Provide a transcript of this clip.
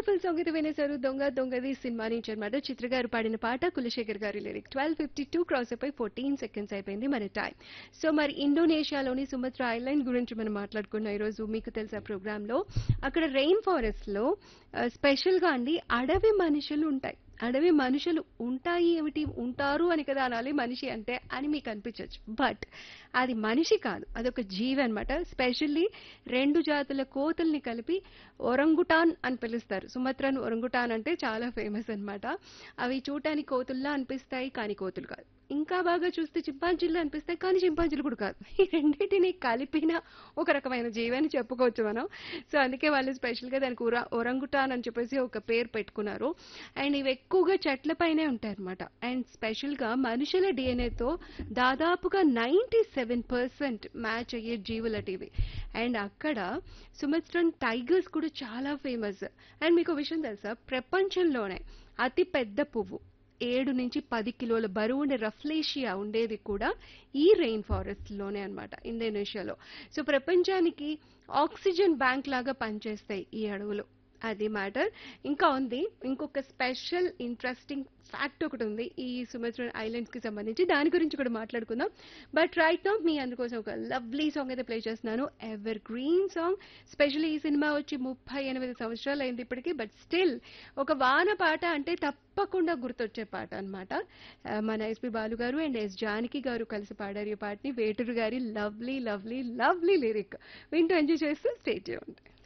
beautiful song అయితే వినేశారు దొంగ దొంగది cinema నుంచి అనమాట చిత్ర గారు పాడిన పాట కులశేఖర్ గారి lyric twelve fifty two cross అయిపోయి ఫోర్టీన్ సెకండ్స్ అయిపోయింది మన టైం సో మరి ఇండోనేషియాలోని సుమత్ర ఐలాండ్ గురించి మనం మాట్లాడుకున్నాం ఈరోజు మీకు తెలుసా ప్రోగ్రామ్ లో అక్కడ రెయిన్ ఫారెస్ట్ లో స్పెషల్ గా అండి అడవి మనుషులు ఉంటాయి అడవి మనుషులు ఉంటాయి ఏమిటి ఉంటారు అని కదా అనాలి మనిషి అంటే అని మీకు అనిపించవచ్చు బట్ అది మనిషి కాదు అదొక జీవి అనమాట స్పెషల్లీ రెండు జాతుల కోతుల్ని కలిపి ఒరంగుటాన్ అని పిలుస్తారు సుమత్రన్ ఒరంగుటాన్ అంటే చాలా ఫేమస్ అన్నమాట అవి చూడటానికి కోతుల్లా అనిపిస్తాయి కానీ కోతులు కాదు ఇంకా బాగా చూస్తే చింపాంజీలు అనిపిస్తాయి కానీ చింపాంజీలు కూడా కాదు ఈ రెండింటిని కలిపిన ఒక రకమైన జీవి అని చెప్పుకోవచ్చు మనం సో అందుకే వాళ్ళు స్పెషల్గా దానికి ఉరా ఒరంగుటాన్ అని చెప్పేసి ఒక పేరు పెట్టుకున్నారు అండ్ ఇవి ఎక్కువగా చెట్లపైనే ఉంటాయి అనమాట అండ్ స్పెషల్గా మనుషుల డిఎన్ఏతో దాదాపుగా నైంటీ సెవెన్ పర్సెంట్ మ్యాచ్ అయ్యే జీవులటి ఇవి అండ్ అక్కడ సుమత్రన్ టైగర్స్ కూడా చాలా ఫేమస్ అండ్ మీకు ఒక విషయం తెలుసా ప్రపంచంలోనే అతి పెద్ద పువ్వు ఏడు నుంచి పది కిలోల బరువు ఉండే రఫ్లేషియా ఉండేది కూడా ఈ రెయిన్ ఫారెస్ట్ లోనే అనమాట ఇండోనేషియాలో సో ప్రపంచానికి ఆక్సిజన్ బ్యాంక్ లాగా పనిచేస్తాయి ఈ అడవులు అది మ్యాటర్ ఇంకా ఉంది ఇంకొక స్పెషల్ ఇంట్రెస్టింగ్ ఫ్యాక్ట్ ఒకటి ఉంది ఈ సుమత్రన్ ఐలాండ్స్ కి సంబంధించి దాని గురించి కూడా మాట్లాడుకుందాం బట్ రైట్ నౌ మీ అందుకోసం ఒక లవ్లీ సాంగ్ అయితే ప్లే చేస్తున్నాను ఎవర్ గ్రీన్ సాంగ్ స్పెషల్లీ ఈ సినిమా వచ్చి ముప్పై ఎనిమిది సంవత్సరాలు అయింది ఇప్పటికీ బట్ స్టిల్ ఒక వాన పాట అంటే తప్పకుండా గుర్తొచ్చే పాట అనమాట మన ఎస్పి బాలు గారు అండ్ ఎస్ జానకి గారు కలిసి పాడారు ఈ పాటని వేటూరు గారి లవ్లీ లవ్లీ లవ్లీ లిరిక్ వింటూ ఎంజాయ్ చేస్తూ స్టేట్ చేయండి